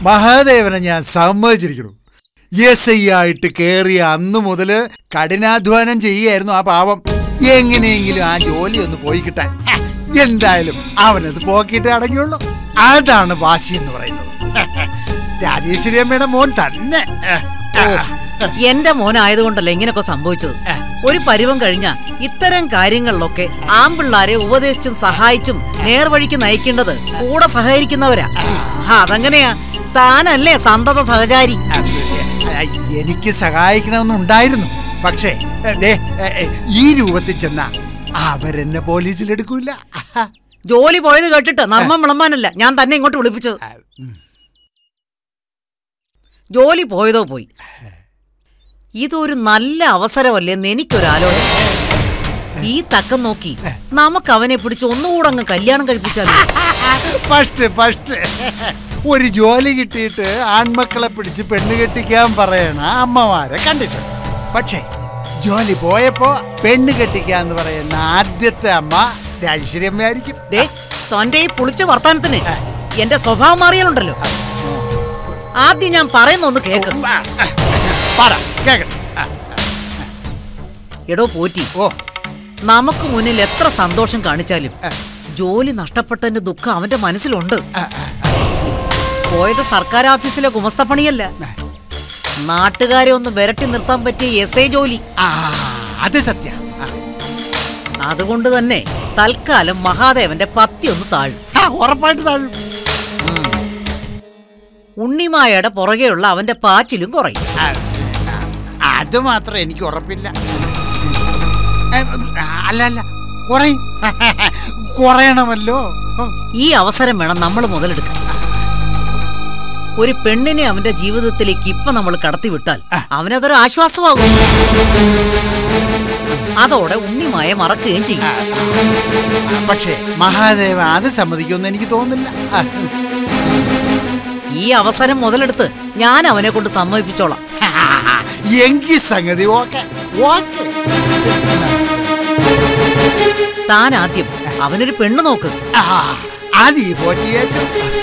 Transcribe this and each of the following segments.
മഹാദേവനെ ഞാൻ സമ്മതിച്ചിരിക്കണു S I ആയിട്ട് കയറിയ അന്ന് മുതല് കഠിനാധ്വാനം ചെയ്യായിരുന്നു ആ പാവം എങ്ങനെയെങ്കിലും ആ ജോലി ഒന്ന് പോയി കിട്ടാൻ ഹ, എന്തായാലും അവനത് പോക്കിയിട്ട് അടങ്ങിയുള്ളൂ അതാണ് വാശി എന്ന് പറയുന്നത് രാജേശ്വരി അമ്മയുടെ മോൻ തന്നെ എന്റെ മോനായതുകൊണ്ടല്ല ഇങ്ങനൊക്കെ സംഭവിച്ചത് ഒരു പരുവം കഴിഞ്ഞ ഇത്തരം കാര്യങ്ങളിലൊക്കെ ആമ്പിള്ളാരെ ഉപദേശിച്ചും സഹായിച്ചും നേർവഴിക്ക് നയിക്കേണ്ടത് കൂടെ സഹകരിക്കുന്നവരാ ആ, അതങ്ങനെയാ താനല്ലേ സന്തത സഹചാരി എനിക്ക് സഹായിക്കണമെന്നുണ്ടായിരുന്നു പക്ഷേ എ, ദേ, എ, എ, ഈ രൂപത്തിൽ ചെന്ന അവരെന്നെ പോലീസിലെടുക്കൂല ജോലി പോയത് കേട്ടിട്ട് നർമ്മം വിളമ്പാനല്ല ഞാൻ തന്നെ ഇങ്ങോട്ട് വിളിപ്പിച്ചത് ജോലി പോയതോ പോയി ഇതൊരു നല്ല അവസരമല്ലേന്ന് എനിക്കൊരാലോചന ഈ തക്കം നോക്കി നമുക്ക് അവനെ പിടിച്ച് ഒന്നുകൂടെ അങ്ങ് കല്യാണം കഴിപ്പിച്ചാലോ ഫസ്റ്റ് ഫസ്റ്റ് ഒരു ജോലി കിട്ടിയിട്ട് ആൺമക്കളെ പിടിച്ച് പെണ്ണ് കെട്ടിക്കാൻ പറയണ അമ്മമാരെ കണ്ടിട്ടുണ്ട് പക്ഷേ ജോലി പോയപ്പോ പെണ്ണ് കെട്ടിക്കാന്ന് പറയുന്ന ആദ്യത്തെ അമ്മ രാജശ്വരി അമ്മയായിരിക്കും ദേ തന്റെ ഈ പുളിച്ച വർത്താനത്തിന് എന്റെ സ്വഭാവം മാറിയാലുണ്ടല്ലോ ആദ്യം ഞാൻ പറയുന്ന ഒന്ന് കേക്ക് ആ, ആ, പറ കേക്കട്ടെ ആ, എടോ പോറ്റി ഓ നമുക്ക് മുന്നിൽ എത്ര സന്തോഷം കാണിച്ചാലും ജോലി നഷ്ടപ്പെട്ടതിന്റെ ദുഃഖം അവന്റെ മനസ്സിലുണ്ട് പോയത് സർക്കാർ ഓഫീസിലെ ഗുമസ്തപ്പണിയല്ല നാട്ടുകാരെ ഒന്ന് വിരട്ടി നിർത്താൻ പറ്റിയ എസ് ഐ ജോലി ആ അത് സത്യ അതുകൊണ്ട് തന്നെ തൽക്കാലം മഹാദേവന്റെ പത്തി ഒന്ന് താഴും ഉറപ്പായിട്ട് താഴും ഉണ്ണിമായയുടെ പുറകെയുള്ള അവന്റെ പാച്ചിലും കുറയും ആ, അത് മാത്രം എനിക്ക് ഉറപ്പില്ല ഏ, അല്ല അല്ല കുറയും കുറയണമല്ലോ ഈ അവസരം വേണം നമ്മൾ മുതലെടുക്കാൻ ഒരു പെണ്ണിനെ അവന്റെ ജീവിതത്തിലേക്ക് ഇപ്പൊ നമ്മൾ കടത്തിവിട്ടാൽ അവനതൊരു ആശ്വാസമാകും അതോടെ ഉണ്ണിമായ മറക്കുകയും ചെയ്യും പക്ഷേ മഹാദേവ അത് സമ്മതിക്കുമെന്ന് എനിക്ക് തോന്നുന്നില്ല ആ, ഈ അവസരം മുതലെടുത്ത് ഞാൻ അവനെ കൊണ്ട് സമ്മതിപ്പിച്ചോളാം എങ്കി സംഗതി ഓക്കെ ഓക്കെ താൻ ആദ്യം അവനൊരു പെണ്ണ് നോക്ക് ആ, അത് ഈ പോറ്റിയേറ്റു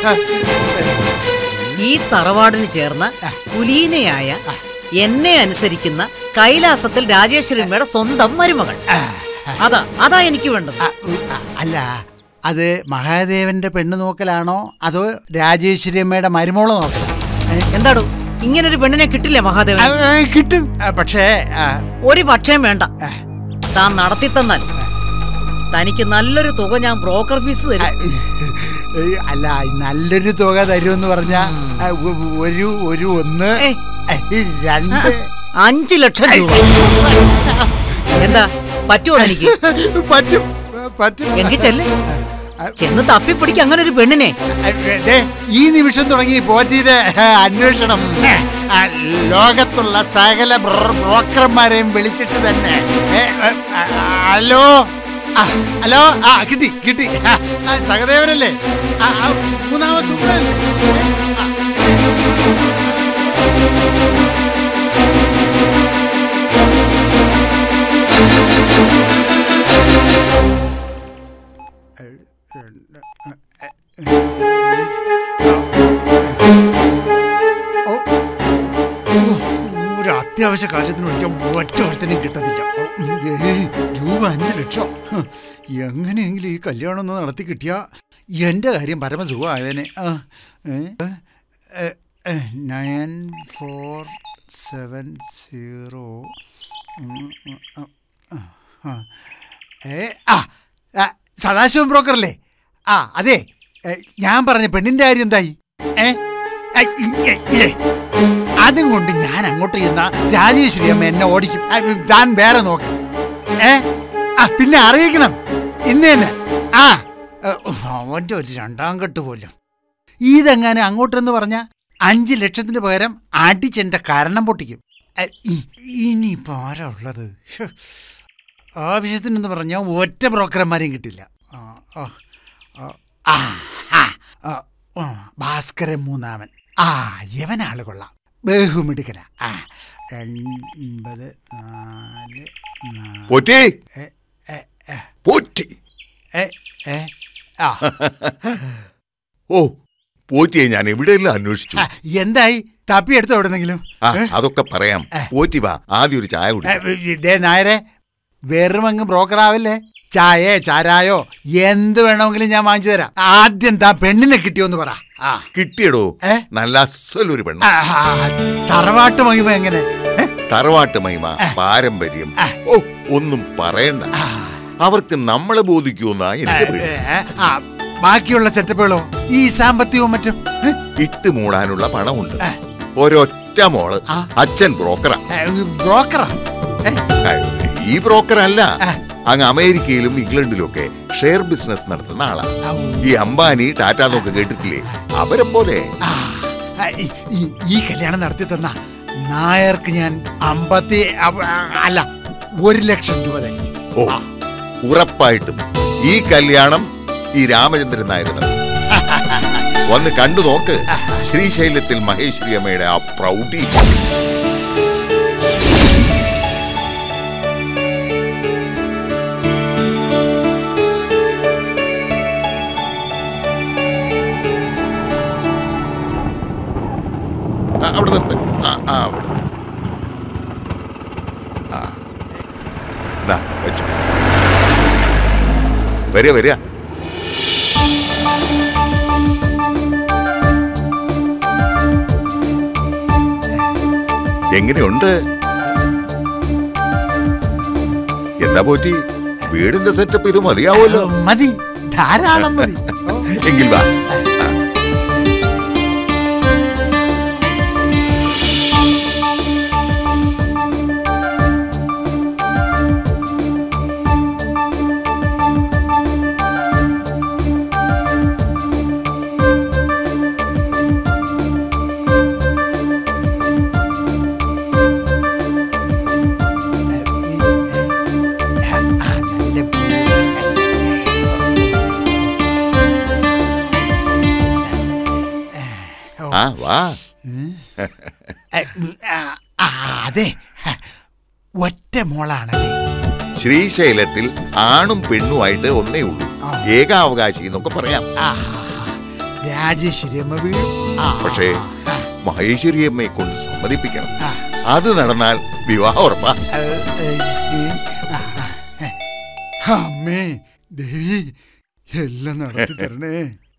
ഈ തറവാടിന് ചേർന്ന കുലീനയായ എന്നെ അനുസരിക്കുന്ന കൈലാസത്തിൽ രാജേശ്വരിമ്മയുടെ സ്വന്തം മരുമകൾ അതാ അതാ എനിക്ക് വേണ്ടത് ആ, ഉ, ആ, അല്ല അത് മഹാദേവന്റെ പെണ്ണ് നോക്കലാണോ അതോ രാജേശ്വരി അമ്മയുടെ മരുമോളെ നോക്കലാണോ എന്താടോ ഇങ്ങനൊരു പെണ്ണിനെ കിട്ടില്ലേ മഹാദേവൻ ആ, ആ, കിട്ടും ആ, പക്ഷേ ആ, ഒരു പക്ഷേം വേണ്ട താൻ നടത്തി തന്നാൽ തനിക്ക് നല്ലൊരു തുക ഞാൻ ബ്രോക്കർ ഫീസ് ആ, തരും ഏ, അല്ല നല്ലൊരു തുക തരുമെന്ന് പറഞ്ഞ ഒരു ഒരു ഒന്ന് ഏയ്. ഏ, രണ്ട് അഞ്ചു ലക്ഷം രൂപ എന്താ പറ്റുമോ എനിക്ക് പറ്റും പറ്റും എങ്കിൽ ചെല്ല് ചെന്ന് തപ്പിപ്പിടിക്ക് അങ്ങനെ ഒരു പെണ്ണിനെ ദേ, ഈ നിമിഷം തുടങ്ങി പോറ്റിയുടെ ഏ, അന്വേഷണം ആ, ലോകത്തുള്ള സകല ബ്ര- ബ്രോക്കർമാരെയും വിളിച്ചിട്ട് തന്നെ ഏ, ഏ, ആ, ഹലോ ആ, ഹലോ ആ കിട്ടി കിട്ടി ആ, ആ, സഹദേവനല്ലേ ആ, ആ, മൂന്നാമത് സുബ്രനല്ലേ ആ, ഓ, ഓ, ഒരു അത്യാവശ്യ കാര്യത്തിന് വിളിച്ചാൽ ഒറ്റ ഒരുത്തനും കിട്ടത്തില്ല ഓ, ഉം, ഏയ്, രൂപ അഞ്ച് ലക്ഷം ഹ്, എങ്ങനെയെങ്കിലും ഈ കല്യാണം ഒന്ന് നടത്തി കിട്ടിയ എൻ്റെ കാര്യം പരമസുഖമായതിനെ നയൻ ഫോർ സെവൻ സീറോ ഏ ആ ആ, സദാശിവം ബ്രോക്കറല്ലേ ആ അതെ ഏ, ഞാൻ പറഞ്ഞ പെണ്ണിന്റെ കാര്യം എന്തായി ഏ ഐ, ഉം, ഏ, ഏ. അതും കൊണ്ട് ഞാൻ അങ്ങോട്ട് ചെന്ന രാജേശ്വരി അമ്മ എന്നെ ഓടിക്കും ആ, താൻ വേറെ നോക്ക് ഏ ആ പിന്നെ അറിയിക്കണം ഇന്ന് തന്നെ ആ ഏ, അവന്റെ ഒരു രണ്ടാം കെട്ട് പോലും ഇതെങ്ങനെ അങ്ങോട്ടെന്ന് പറഞ്ഞ അഞ്ച് ലക്ഷത്തിന് പകരം അടിച്ചെന്റെ കാരണം പൊട്ടിക്കും ഏ, ഇ- ഇനിയിപ്പോ ആരാ ഉള്ളത് ശ്ശോ. ആവശ്യത്തിനെന്ന് പറഞ്ഞാൽ ഒറ്റ ബ്രോക്കർമാരെയും കിട്ടില്ല ആ, ആ, ആ, ആ, ആ, ആ, ആ, ഭാസ്കരൻ മൂന്നാമൻ ആ യവനാള് കൊള്ളാം ബഹുമിടുക്കല ആ എൺപത് നാല് നാല് പോറ്റി ഏ, ഏ, ഏ, പോറ്റി ഏ, ഏ, ആ ഓ പോറ്റിയെ ഞാൻ എവിടെയെല്ലാം അന്വേഷിച്ചു ആ, എന്തായി തപ്പി എടുത്തോ എവിടെന്നെങ്കിലും ആ അതൊക്കെ പറയാം പോറ്റി വാ ആദ്യം ഒരു ചായ കുടി ഇതേ നായരെ വെറും അങ്ങ് ബ്രോക്കർ ആവല്ലേ ചായയോ ചാരായോ എന്ത് വേണമെങ്കിലും ഞാൻ വാങ്ങിച്ചു തരാം ആദ്യം താ പെണ്ണിനെ കിട്ടിയോന്ന് പറ ആ കിട്ടിയടോ ഏ? നല്ല അസലൊരു പെണ്ണ് ആ, ആ, തറവാട്ട് മഹിമ എങ്ങനെ ഏ? തറവാട്ട് മഹിമ പാരമ്പര്യം ഓ ഒന്നും പറയണ്ട അവർക്ക് നമ്മളെ ബോധിക്കുമെന്നാ എനിക്ക് പേടി ഏ, ആ, ബാക്കിയുള്ള സെറ്റപ്പുകളോ ഈ സാമ്പത്തികവും മറ്റും ഏ? ഇട്ട് മൂടാനുള്ള പണമുണ്ട് ഒരൊറ്റ മോള് ആ. അച്ഛൻ ബ്രോക്കറാ ഏ, ബ്രോക്കറാ ഏ? ആ, ഈ ബ്രോക്കർ അല്ല അങ്ങ് അമേരിക്കയിലും ഇംഗ്ലണ്ടിലും ഒക്കെ ഷെയർ ബിസിനസ് നടത്തുന്ന ആളാ ഔ. ഈ അംബാനി ടാറ്റ എന്നൊക്കെ കേട്ടിട്ടില്ലേ അവരെ പോലെ ആ, ആ, ഈ- ഈ- ഈ കല്യാണം നടത്തി തന്ന നായർക്ക് ഞാൻ അമ്പത്തി അ- അല്ല ഒരു ലക്ഷം രൂപ തരും ഓ ഉറപ്പായിട്ടും ഈ കല്യാണം ഈ രാമചന്ദ്രൻ നായർ നടത്തും. വന്ന് കണ്ടു നോക്ക് ശ്രീശൈലത്തിൽ മഹേശ്വരി അമ്മയുടെ ആ പ്രൗഢി ആ, അവിടെ നിർത്ത് ആ ആ അവിടെ നിർത്ത്. ആ ദാ, വെച്ചോ വരിക വരിക എങ്ങനെയുണ്ട് എന്താ പോറ്റി വീടിന്റെ സെറ്റപ്പ് ഇത് മതിയാവുമല്ലോ മതി ധാരാളം മതി ഓ. എങ്കിൽ വാ ആ വാ ഏ, ആ, ആ, അതെ ഒറ്റ മോളാണല്ലേ ശ്രീശൈലത്തിൽ ആണും പെണ്ണുമായിട്ട് ഒന്നേ ഉള്ളൂ ഏകാവകാശി എന്നൊക്കെ പറയാം ആ രാജേശ്വരിയമ്മ വീഴും ആ, പക്ഷേ മഹേശ്വരിയമ്മയെ കൊണ്ട് സമ്മതിപ്പിക്കണം ആ. അത് നടന്നാൽ വിവാഹം ഉറപ്പാ ഏ, ഏ, ഈ, ആ, ആ, ഏ. അമ്മേ ദേവി എല്ലാം നടത്തി തരണേ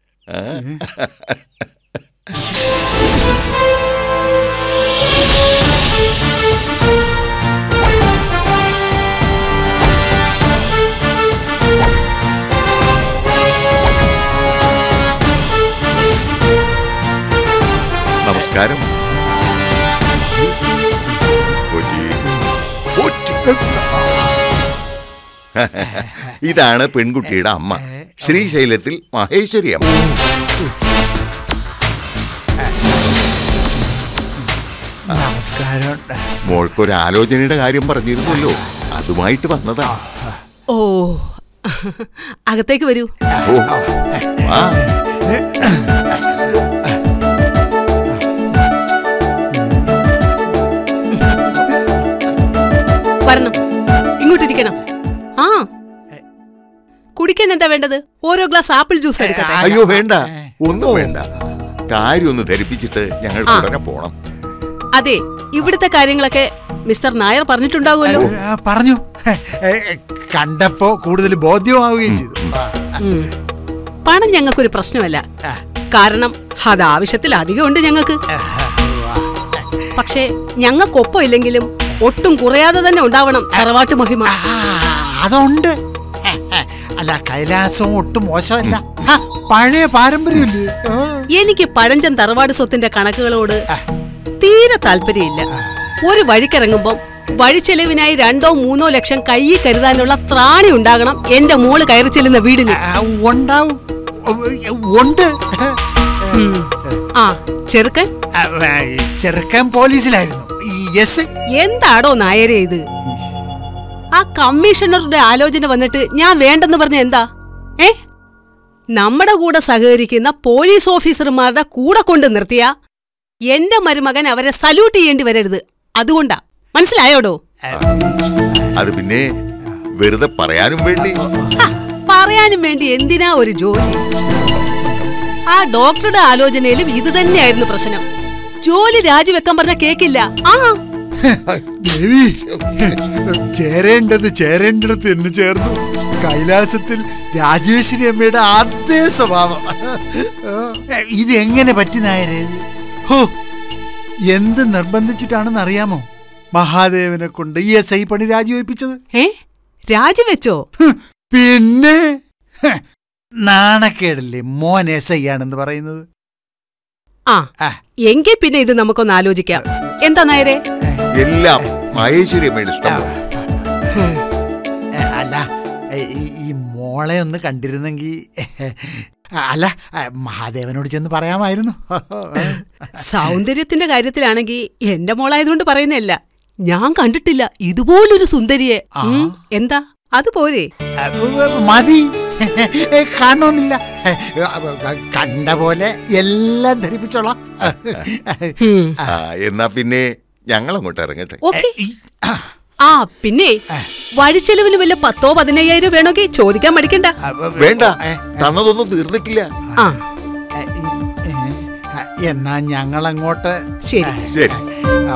നമസ്കാരം പോറ്റി. പോറ്റി. ഇതാണ് പെൺകുട്ടിയുടെ അമ്മ ശ്രീശൈലത്തിൽ മഹേശ്വരി അമ്മ നമസ്കാരം മോൾക്കൊരു ആലോചനയുടെ കാര്യം പറഞ്ഞിരുന്നല്ലോ അതുമായിട്ട് വന്നതാ ഓ അകത്തേക്ക് വരൂ ഓ ആ വരണം ഇങ്ങോട്ടിരിക്കണം ആ കുടിക്കാൻ എന്താ വേണ്ടത് ഓരോ ഗ്ലാസ് ആപ്പിൾ ജ്യൂസ് എടുക്കട്ടെ അയ്യോ വേണ്ട ഒന്നും വേണ്ട കാര്യം ഒന്ന് ധരിപ്പിച്ചിട്ട് ഞങ്ങൾ ആ. ഉടനെ പോണം അതെ ഇവിടുത്തെ കാര്യങ്ങളൊക്കെ മിസ്റ്റർ നായർ പറഞ്ഞിട്ടുണ്ടാവുമല്ലോ ആ, പറഞ്ഞു ഏ, ഏ, കണ്ടപ്പോ കൂടുതൽ ബോധ്യമാവുകയും ചെയ്തു ആ, ഉം. പണം ഞങ്ങൾക്കൊരു പ്രശ്നമല്ല കാരണം അത് ആവശ്യത്തിൽ അധികം ഉണ്ട് ഞങ്ങൾക്ക് പക്ഷേ ഞങ്ങൾക്കൊപ്പം ഇല്ലെങ്കിലും ഒട്ടും കുറയാതെ തന്നെ ഉണ്ടാവണം തറവാട്ട് മഹിമ ആ, അതുണ്ട് അല്ല കൈലാസവും ഒട്ടും മോശമല്ല ആ, പഴയ പാരമ്പര്യമല്ലേ ആ. എനിക്ക് പഴഞ്ചൻ തറവാട് സ്വത്തിന്റെ കണക്കുകളോട് തീരെ താല്പര്യമില്ല ഒരു വഴിക്കിറങ്ങുമ്പം വഴിച്ചെലവിനായി രണ്ടോ മൂന്നോ ലക്ഷം കയ്യിൽ കരുതാനുള്ള ത്രാണി ഉണ്ടാകണം എന്റെ മോള് കയറി ചെല്ലുന്ന വീടിന് ആ, ഉണ്ടാവും ഉണ്ട് ഉം. ആ ചെറുക്കൻ ആ, ആ, ഈ ചെറുക്കൻ പോലീസിലായിരുന്നു ഈ എസ് എന്താടോ നായരെ ഇത് ആ കമ്മീഷണറുടെ ആലോചന വന്നിട്ട് ഞാൻ വേണ്ടെന്ന് പറഞ്ഞ എന്താ ഏ നമ്മുടെ കൂടെ സഹകരിക്കുന്ന പോലീസ് ഓഫീസർമാരുടെ കൂടെ കൊണ്ട് നിർത്തിയ എന്റെ മരുമകൻ അവരെ സല്യൂട്ട് ചെയ്യേണ്ടി വരരുത് അതുകൊണ്ടാ മനസ്സിലായോടോ അത് പിന്നെ വെറുതെ പറയാനും വേണ്ടി ഹ, പറയാനും വേണ്ടി എന്തിനാ ഒരു ജോലി ആ ഡോക്ടറുടെ ആലോചനയിലും ഇത് തന്നെയായിരുന്നു പ്രശ്നം ജോലി രാജിവെക്കാൻ പറഞ്ഞ കേക്കില്ല ആ ദേവി ചേരേണ്ടത് ചേരേണ്ടിടത്ത് എന്ന് ചേർന്നു കൈലാസത്തിൽ രാജേശ്വരി അമ്മയുടെ അതേ സ്വഭാവം ഇത് എങ്ങനെ പറ്റി നായരെ ഹോ എന്ത് നിർബന്ധിച്ചിട്ടാണെന്ന് അറിയാമോ മഹാദേവനെ കൊണ്ട് ഈ എസ് ഐ പണി രാജിവെപ്പിച്ചത് ഏ രാജിവെച്ചോ ഹ്, പിന്നെ ഹ്, നാണക്കേടല്ലേ മോൻ എസ് ഐ ആണെന്ന് പറയുന്നത് ആ ആ, എങ്കിൽ പിന്നെ ഇത് നമുക്കൊന്ന് ആലോചിക്കാം എന്താ നേരെ എല്ലാം മഹേശ്വരി അമ്മയുടെ ഇഷ്ടം ഏ, അല്ല ഏ, ഈ- ഈ മോളെ ഒന്ന് കണ്ടിരുന്നെങ്കിൽ അല്ല ഏ, മഹാദേവനോട് ചെന്ന് പറയാമായിരുന്നു സൗന്ദര്യത്തിന്റെ കാര്യത്തിലാണെങ്കിൽ എന്റെ മോളായതുകൊണ്ട് പറയുന്നതല്ല ഞാൻ കണ്ടിട്ടില്ല ഇതുപോലൊരു സുന്ദരിയെ ഉം, എന്താ അതുപോലെ ഏ, മതി ഏ, കാണണമെന്നില്ല ഏ, കണ്ട പോലെ എല്ലാം ധരിപ്പിച്ചോളാം ഉം. ആ എന്നാ പിന്നെ ഞങ്ങൾ അങ്ങോട്ട് ഇറങ്ങട്ടെ ഓക്കെ ഈ, ആ, ആ പിന്നെ വഴിച്ചെലവിന് വല്ല പത്തോ പതിനയ്യായിരം വേണമെങ്കിൽ ചോദിക്കാൻ മടിക്കണ്ട ആ, വേണ്ട ഏ, തന്നതൊന്നും തീർന്നിട്ടില്ല ആ ഏ, ഏ, എന്നാ ഞങ്ങൾ അങ്ങോട്ട് ശരി ശരി ആ.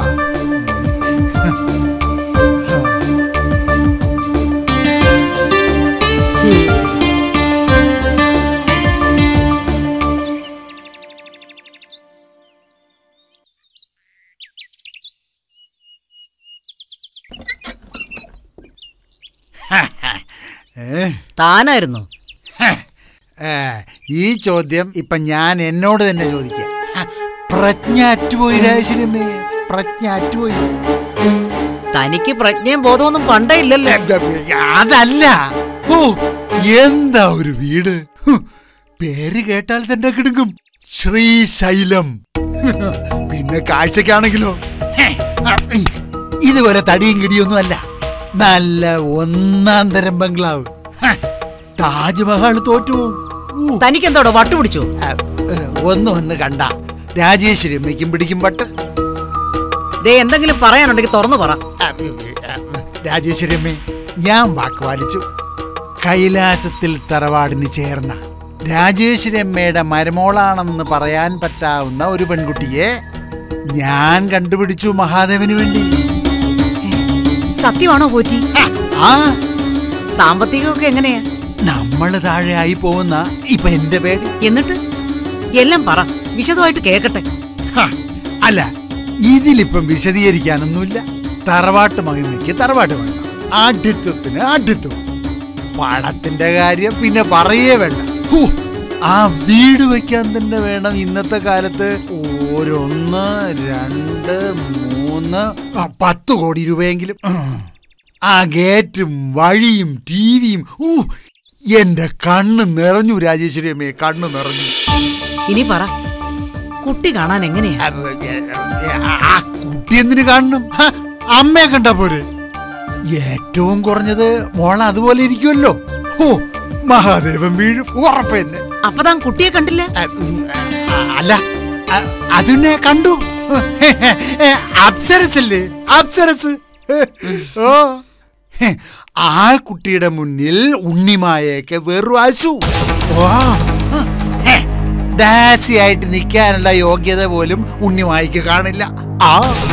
ഏ, താനായിരുന്നു ഏ, ഈ ചോദ്യം ഇപ്പൊ ഞാൻ എന്നോട് തന്നെ ചോദിക്കാം പ്രജ്ഞ അറ്റുപോയി രാജശ്രീമേ പ്രജ്ഞ അറ്റുപോയി തനിക്ക് പ്രജ്ഞയും ബോധമൊന്നും പണ്ടേ ഇല്ലല്ലോ അതല്ല ഓ എന്താ ഒരു വീട് ഹും, പേര് കേട്ടാൽ തന്നെ കിടക്കും ശ്രീശൈലം പിന്നെ കാഴ്ചക്കാണെങ്കിലോ ഹേ, ഇതുപോലെ തടിയും കിടിയൊന്നും അല്ല നല്ല ഒന്നാം തരം ബംഗ്ലാവ് ഹ, താജ്മഹൽ തോറ്റു ഊ, തനിക്കെന്തോടോ വട്ടുപിടിച്ചോ ആ, ഏ, ഒന്ന് വന്ന് കണ്ട രാജേശ്വരി അമ്മയ്ക്കും പിടിക്കും പട്ട് ദേ എന്തെങ്കിലും പറയാനുണ്ടെങ്കിൽ തുറന്നു പറ ആ, ആ, രാജേശ്വരി അമ്മേ ഞാൻ വാക്ക് പാലിച്ചു കൈലാസത്തിൽ തറവാടിന് ചേർന്ന രാജേശ്വരി അമ്മയുടെ മരുമോളാണെന്ന് പറയാൻ പറ്റാവുന്ന ഒരു പെൺകുട്ടിയെ ഞാൻ കണ്ടുപിടിച്ചു മഹാദേവന് വേണ്ടി സത്യമാണോ പോറ്റി ആ സാമ്പത്തികമൊക്കെ എങ്ങനെയാ നമ്മള് താഴെ ആയി പോകുന്ന ഇപ്പൊ എന്റെ പേടി എന്നിട്ട് എല്ലാം പറ വിശദമായിട്ട് കേക്കട്ടെ ഹ, അല്ല ഇതിലിപ്പം വിശദീകരിക്കാനൊന്നുമില്ല തറവാട്ട് മഹിമയ്ക്ക് തറവാട്ട് വേണം ആഢ്യത്വത്തിന് ആഢ്യത്വം പണത്തിന്റെ കാര്യം പിന്നെ പറയേ വേണ്ട ഹൂ, ആ വീട് വെക്കാൻ തന്നെ വേണം ഇന്നത്തെ കാലത്ത് ഓരോന്ന് രണ്ട് മൂന്ന് ആ, പത്ത് കോടി രൂപയെങ്കിലും ഉം. ആ ഗേറ്റും വഴിയും ടി വിയും ഊ എന്റെ കണ്ണ് നിറഞ്ഞു രാജേശ്വരി അമ്മയെ കണ്ണ് നിറഞ്ഞു ഇനി പറ കുട്ടി കാണാൻ എങ്ങനെയാ അത് ആ- ആ കുട്ടി എന്തിനു കാണണം ഹ, അമ്മയെ കണ്ടാ പോരെ ഏറ്റവും കുറഞ്ഞത് മോള അതുപോലെ ഇരിക്കുമല്ലോ ഓ മഹാദേവൻ വീഴും ഉറപ്പന്നെ അപ്പൊ താൻ കുട്ടിയെ കണ്ടില്ല ആ, ഉം, ആ, അല്ല ആ, അതിനെ കണ്ടു അപ്സരസല്ലേ അപ്സരസ് ഓ ഹെ, ആ കുട്ടിയുടെ മുന്നിൽ ഉണ്ണിമായൊക്കെ വെറു അശു ഓ ഹെ, ദാസിയായിട്ട് നിൽക്കാനുള്ള യോഗ്യത പോലും ഉണ്ണിമായ്ക്ക് കാണില്ല ആ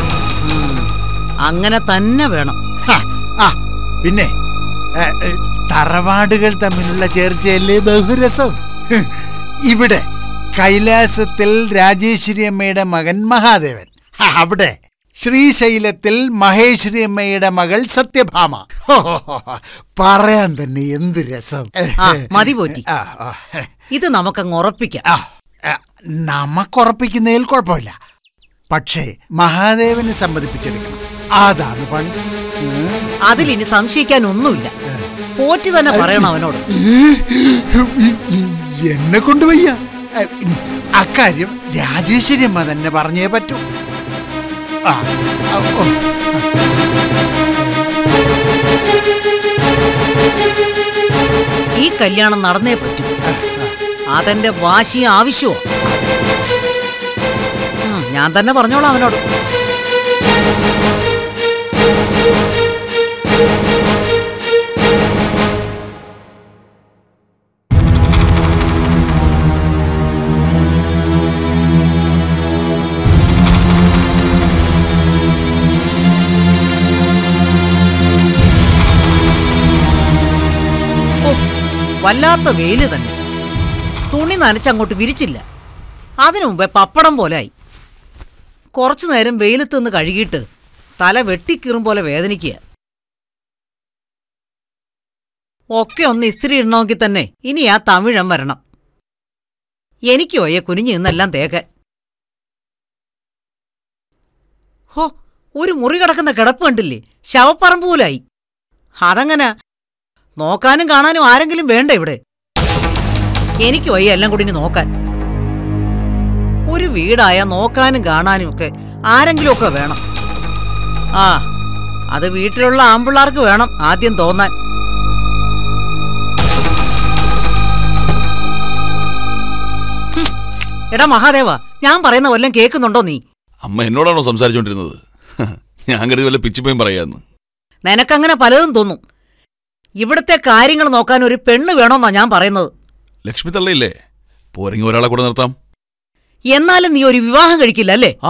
അങ്ങനെ തന്നെ വേണം ഹ, ആ പിന്നെ ഏ, ഏ, തറവാടുകൾ തമ്മിലുള്ള ചേർച്ചയല്ലേ ബഹുരസം ഹ്, ഇവിടെ കൈലാസത്തിൽ രാജേശ്വരി അമ്മയുടെ മകൻ മഹാദേവൻ ഹ, അവിടെ ശ്രീശൈലത്തിൽ മഹേശ്വരി അമ്മയുടെ മകൾ സത്യഭാമ ഹോ, ഹോ, ഹോ, ഹോ. പറയാൻ തന്നെ എന്ത് രസം ആ, മതി പോറ്റി. ആ, ആ, ഇത് നമുക്കങ്ങ് ഉറപ്പിക്കാം ആ, ആ, നമുക്കുറപ്പിക്കുന്നതിൽ കുഴപ്പമില്ല പക്ഷേ മഹാദേവനെ സമ്മതിപ്പിച്ചെടുക്കണം അതാണ് പണി ഉം. അതിലിനി സംശയിക്കാൻ ഒന്നുമില്ല പോറ്റി തന്നെ പറയണം അവനോട് എന്നെ കൊണ്ടുവയ്യ അക്കാര്യം രാജേശ്വരി അമ്മ തന്നെ പറഞ്ഞേ പറ്റൂ ആ, ആ, ഓ. ഈ കല്യാണം നടന്നേ പറ്റൂ അതെന്റെ വാശിയും ആവശ്യവും ഞാൻ തന്നെ പറഞ്ഞോളാം അവനോട് വല്ലാത്ത വെയില് തന്നെ തുണി നനച്ചങ്ങോട്ട് വിരിച്ചില്ല അതിനു മുമ്പേ പപ്പടം പോലായി കുറച്ചു നേരം വെയിലത്ത് നിന്ന് കഴുകിയിട്ട് തല വെട്ടിക്കീറും പോലെ വേദനിക്കുക ഒക്കെ ഒന്ന് ഇസ്തിരി ഇടണമെങ്കിൽ തന്നെ ഇനി ആ തമിഴൻ വരണം എനിക്ക് വയ്യ കുനിഞ്ഞു നിന്നെല്ലാം തേക്കാൻ ഹോ ഒരു മുറി കിടക്കുന്ന കിടപ്പ് കണ്ടില്ലേ ശവപ്പറമ്പ് പോലായി അതങ്ങനെ നോക്കാനും കാണാനും ആരെങ്കിലും വേണ്ട ഇവിടെ എനിക്ക് വയ്യ എല്ലാം കൂടി ഇനി നോക്കാൻ ഒരു വീടായ നോക്കാനും കാണാനും ഒക്കെ ആരെങ്കിലും ഒക്കെ വേണം ആ അത് വീട്ടിലുള്ള ആമ്പിള്ളാർക്ക് വേണം ആദ്യം തോന്നാൻ ഹും. എടാ മഹാദേവ ഞാൻ പറയുന്ന വല്ലതും കേൾക്കുന്നുണ്ടോ നീ അമ്മ എന്നോടാണോ സംസാരിച്ചുകൊണ്ടിരുന്നത് ഞാൻ കരുതി വല്ല പിച്ചിപ്പയും പറയാന്ന് നിനക്കങ്ങനെ പലതും തോന്നും ഇവിടുത്തെ കാര്യങ്ങൾ നോക്കാൻ ഒരു പെണ്ണ് വേണമെന്നാ ഞാൻ പറയുന്നത് ലക്ഷ്മി തള്ളയില്ലേ പോരെങ്കിൽ ഒരാളെ കൂടെ നിർത്താം എന്നാലും നീ ഒരു വിവാഹം കഴിക്കില്ല അല്ലേ ആ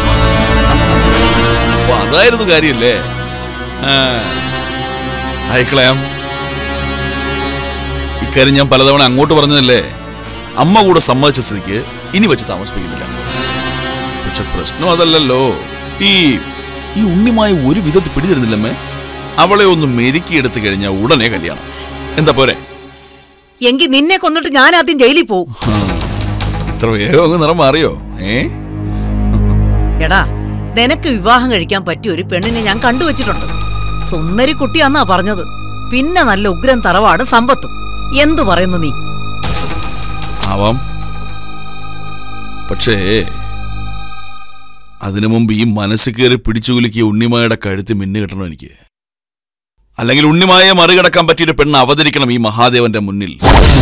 അപ്പൊ അതായിരുന്നു കാര്യല്ലേ ആ, അയക്കളയാം ഇക്കാര്യം ഞാൻ പലതവണ അങ്ങോട്ട് പറഞ്ഞതല്ലേ അമ്മ കൂടെ സമ്മതിച്ച സ്ഥിതിക്ക് ഇനി വെച്ച് താമസിപ്പിക്കുന്നില്ല പക്ഷെ പ്രശ്നം അതല്ലല്ലോ ഈ ഈ ഉണ്ണിമായ ഒരു വിധത്തിൽ പിടിതരുന്നില്ലമ്മേ അവളെ ഒന്ന് മെരുക്കിയെടുത്തു കഴിഞ്ഞാൽ ഉടനെ കല്യാണം എന്താ പോരെ എങ്കിൽ നിന്നെ കൊന്നിട്ട് ഞാൻ ആദ്യം ജയിലിൽ പോവും ഇത്ര വേഗം അങ്ങ് നിറം മാറിയോ ഏ എടാ നിനക്ക് വിവാഹം കഴിക്കാൻ പറ്റിയ ഒരു പെണ്ണിനെ ഞാൻ കണ്ടുവച്ചിട്ടുണ്ട് സുന്ദരി കുട്ടിയാന്നാ പറഞ്ഞത് പിന്നെ നല്ല ഉഗ്രൻ തറവാട് സമ്പത്തും എന്തു പറയുന്നു നീ ആവാം പക്ഷേ അതിനു മുമ്പ് ഈ മനസ്സ് കയറി പിടിച്ചുകുലുക്കിയ ഉണ്ണിമായുടെ കഴുത്ത് മിന്നു കിട്ടണം എനിക്ക് അല്ലെങ്കിൽ ഉണ്ണിമായെ മറികടക്കാൻ പറ്റിയൊരു പെണ്ണ് അവതരിക്കണം ഈ മഹാദേവന്റെ മുന്നിൽ